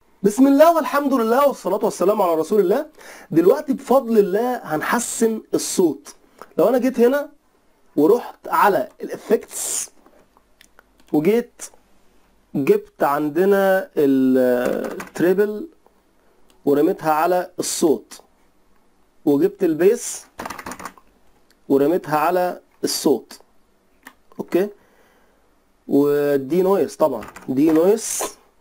بسم الله والحمد لله والصلاة والسلام على رسول الله دلوقتي بفضل الله هنحسن الصوت لو انا جيت هنا ورحت على الافكتس وجيت جبت عندنا التريبل ورميتها على الصوت وجبت البيس ورميتها على الصوت اوكي ودي نويس طبعا دي نويس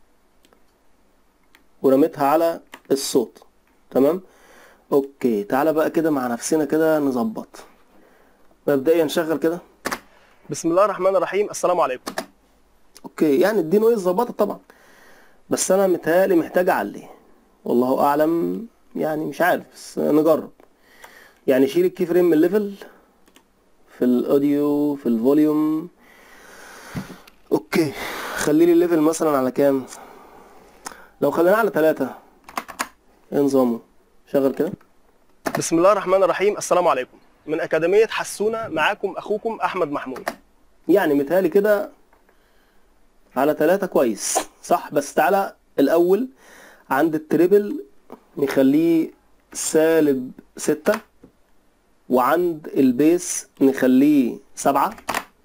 ورميتها على الصوت تمام اوكي تعالى بقى كده مع نفسنا كده نظبط مبدئيا نشغل كده بسم الله الرحمن الرحيم السلام عليكم اوكي يعني الدي نويز ظبطت طبعا بس انا متهيألي محتاج اعلي والله اعلم يعني مش عارف بس نجرب يعني شيل الكي فريم من الليفل في الاوديو في الفوليوم اوكي خلي لي الليفل مثلا على كام لو خليناه على ثلاثة ايه نظامه شغل كده بسم الله الرحمن الرحيم السلام عليكم من أكاديمية حسونة معاكم أخوكم أحمد محمود يعني متهيألي كده على ثلاثة كويس صح بس تعالى الأول عند التريبل نخليه سالب ستة وعند البيس نخليه سبعة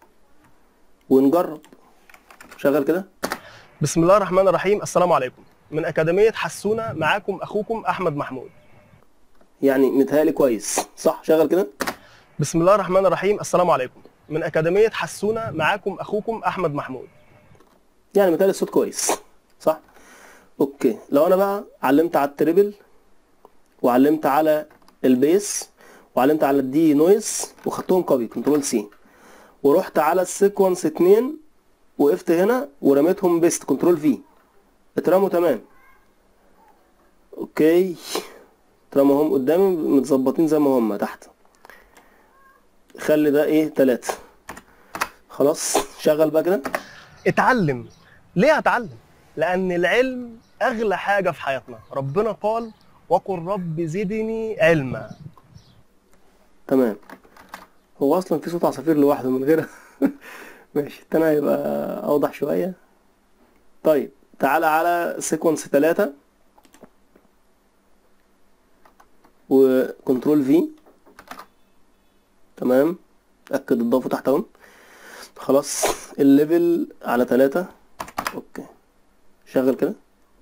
ونجرب شغل كده بسم الله الرحمن الرحيم السلام عليكم من أكاديمية حسونة معاكم أخوكم أحمد محمود يعني متهيألي كويس صح شغل كده بسم الله الرحمن الرحيم السلام عليكم من أكاديمية حسونة معاكم أخوكم أحمد محمود يعني متهيألي الصوت كويس صح اوكي لو انا بقى علمت على التريبل وعلمت على البيس وعلمت على الدي نويز وخدتهم كوبي كنترول سي ورحت على السيكونس 2 وقفت هنا ورميتهم بيست كنترول في اترموا تمام اوكي اترموا هم قدامي متظبطين زي ما هم تحت خلي ده ايه تلاتة خلاص شغل بقى كده اتعلم ليه هتعلم لأن العلم أغلى حاجة في حياتنا ربنا قال وقل رب زدني علما تمام هو اصلا في صوت عصافير لوحده من غير ماشي التاني هيبقى اوضح شوية طيب تعالى على سيكونس تلاتة وكنترول في تمام اتأكد اضافه تحت اهو خلاص الليفل على تلاتة اوكي شغل كده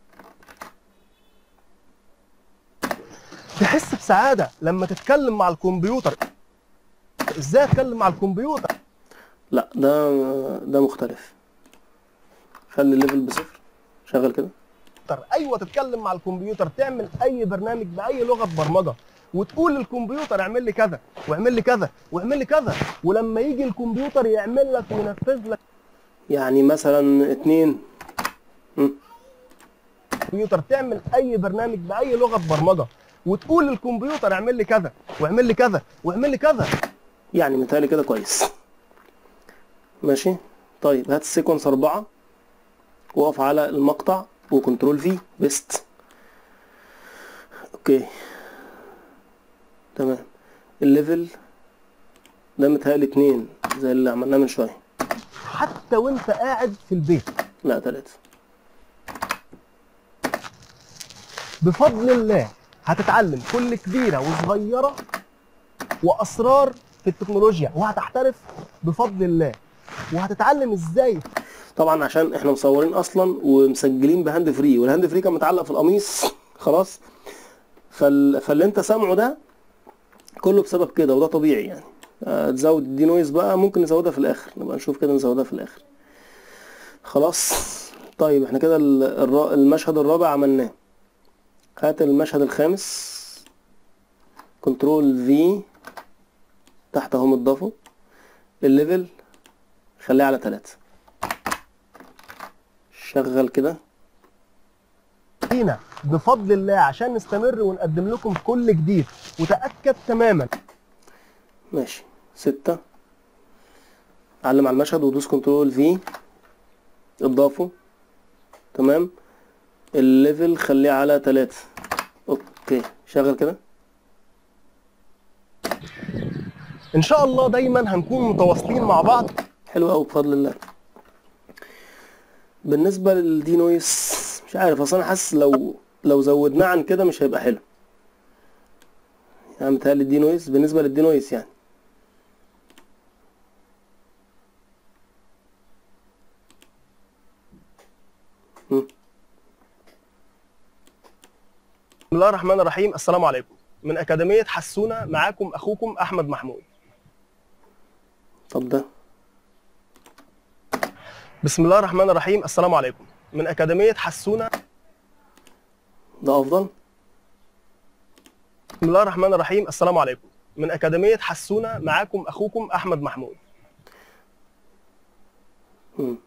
تحس بسعادة لما تتكلم مع الكمبيوتر ازاي اتكلم مع الكمبيوتر لا ده ده مختلف خلي الليفل بصفر شغل كده ايوه تتكلم مع الكمبيوتر تعمل اي برنامج باي لغه برمجه وتقول للكمبيوتر اعمل لي كذا واعمل لي كذا واعمل لي كذا ولما يجي الكمبيوتر يعمل لك وينفذ لك يعني مثلا اتنين مم. الكمبيوتر تعمل اي برنامج باي لغه برمجه وتقول للكمبيوتر اعمل لي كذا واعمل لي كذا واعمل لي كذا يعني متهيألي كده كويس ماشي طيب هات السيكونس أربعة وقف على المقطع وكنترول في بيست اوكي تمام الليفل ده متهيألي اتنين زي اللي عملناه من شوية حتى وانت قاعد في البيت لا تلاتة بفضل الله هتتعلم كل كبيره وصغيره واسرار في التكنولوجيا وهتحترف بفضل الله وهتتعلم ازاي طبعا عشان احنا مصورين اصلا ومسجلين بهاند فري والهاند فري كان متعلق في القميص خلاص فال... فاللي انت سامعه ده كله بسبب كده وده طبيعي يعني آه، تزود الدي نويز بقى ممكن نزودها في الاخر نبقى نشوف كده نزودها في الاخر خلاص طيب احنا كده ال- الر- المشهد الرابع عملناه هات المشهد الخامس كنترول في تحت اهو متضافه الليفل خليه على تلاتة شغل كده فينا بفضل الله عشان نستمر ونقدم لكم كل جديد وتاكد تماما ماشي ستة علم على المشهد ودوس كنترول في اضافه تمام الليفل خليه على تلاتة اوكي شغل كده ان شاء الله دايما هنكون متواصلين مع بعض حلو قوي بفضل الله بالنسبة للدي نويس مش عارف اصل انا حاسس لو لو زودناه عن كده مش هيبقى حلو يعني متهيألي الدي نويز بالنسبة للدي نويز يعني مم. بسم الله الرحمن الرحيم السلام عليكم من اكاديميه حسونه معاكم اخوكم احمد محمود طب ده بسم الله الرحمن الرحيم السلام عليكم من اكاديميه حسونه ده افضل بسم الله الرحمن الرحيم السلام عليكم من اكاديميه حسونه معاكم اخوكم احمد محمود مم.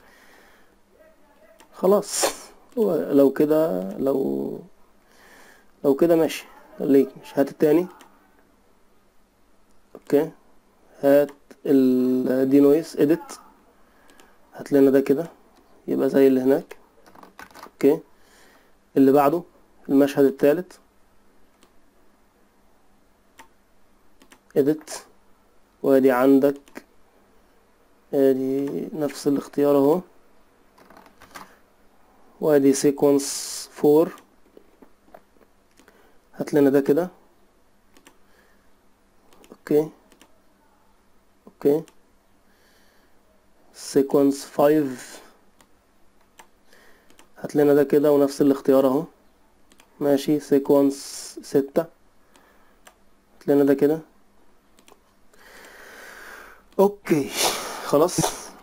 خلاص هو لو كده لو لو كده ماشي خليك مش هات التاني اوكي هات الدي نويز اديت هات لنا ده كده يبقى زي اللي هناك اوكي اللي بعده المشهد التالت اديت وادي عندك ادي نفس الاختيار اهو وادي سيكونس فور هات لنا ده كده اوكي اوكي سيكونس فايف هات لنا ده كده ونفس الاختيار اهو ماشي سيكونس ستة هات لنا ده كده اوكي خلاص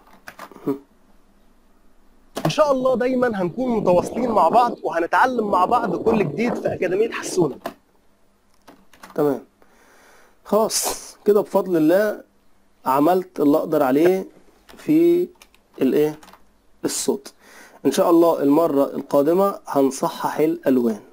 ان شاء الله دايما هنكون متواصلين مع بعض وهنتعلم مع بعض كل جديد في اكاديميه حسونه تمام خلاص كده بفضل الله عملت اللي اقدر عليه في الايه الصوت ان شاء الله المرة القادمة هنصحح الالوان